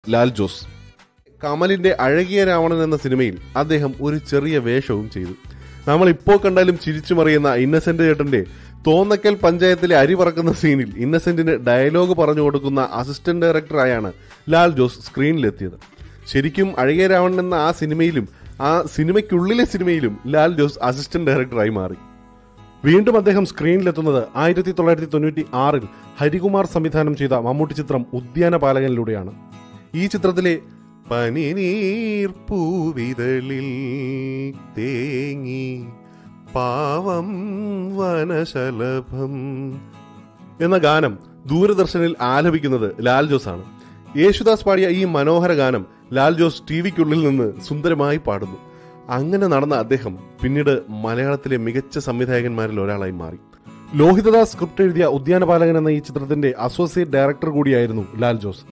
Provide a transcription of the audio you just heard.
ലാൽ ജോസ് കമലിന്റെ അഴകിയ രാവണൻ എന്ന സിനിമയിൽ അദ്ദേഹം ഒരു ചെറിയ വേഷവും ചെയ്തു നമ്മൾ ഇപ്പോൾ കണ്ടാലും ചിരിച്ചു മറിയുന്ന ഇന്നസെന്റ് ചേട്ടന്റെ തോന്നക്കൽ പഞ്ചായത്തിലെ അരി പറക്കുന്ന സീനിൽ ഇന്നസെന്റിന് ഡയലോഗ് പറഞ്ഞു കൊടുക്കുന്ന അസിസ്റ്റന്റ് ഡയറക്ടറായാണ് ലാൽ ജോസ് സ്ക്രീനിലെത്തിയത് ശരിക്കും അഴകിയ രാവണൻ എന്ന ആ സിനിമയിലും ആ സിനിമയ്ക്കുള്ളിലെ സിനിമയിലും ലാൽ ജോസ് അസിസ്റ്റന്റ് ഡയറക്ടറായി മാറി വീണ്ടും അദ്ദേഹം സ്ക്രീനിലെത്തുന്നത് ആയിരത്തി തൊള്ളായിരത്തി തൊണ്ണൂറ്റി ആറിൽ ഹരികുമാർ സംവിധാനം ചെയ്ത മമ്മൂട്ടി ചിത്രം ഉദ്യാന പാലകനിലൂടെയാണ് ഈ ചിത്രത്തിലെ പനിനീർ പൂവിതളിൽ തേങ്ങി പാവം വനശലഭം എന്ന ഗാനം ദൂരദർശനിൽ ആലപിക്കുന്നത് ലാൽ ജോസ് ആണ് യേശുദാസ് പാടിയ ഈ മനോഹര ഗാനം ലാൽ ജോസ് ടി വിക്കുള്ളിൽ നിന്ന് സുന്ദരമായി പാടുന്നു അങ്ങനെ നടന്ന അദ്ദേഹം പിന്നീട് മലയാളത്തിലെ മികച്ച സംവിധായകന്മാരിൽ ഒരാളായി മാറി ലോഹിതദാസ് സ്ക്രിപ്റ്റ് എഴുതിയ ഉദ്യാനപാലകൻ എന്ന ഈ ചിത്രത്തിന്റെ അസോസിയേറ്റ് ഡയറക്ടർ കൂടിയായിരുന്നു ലാൽ ജോസ്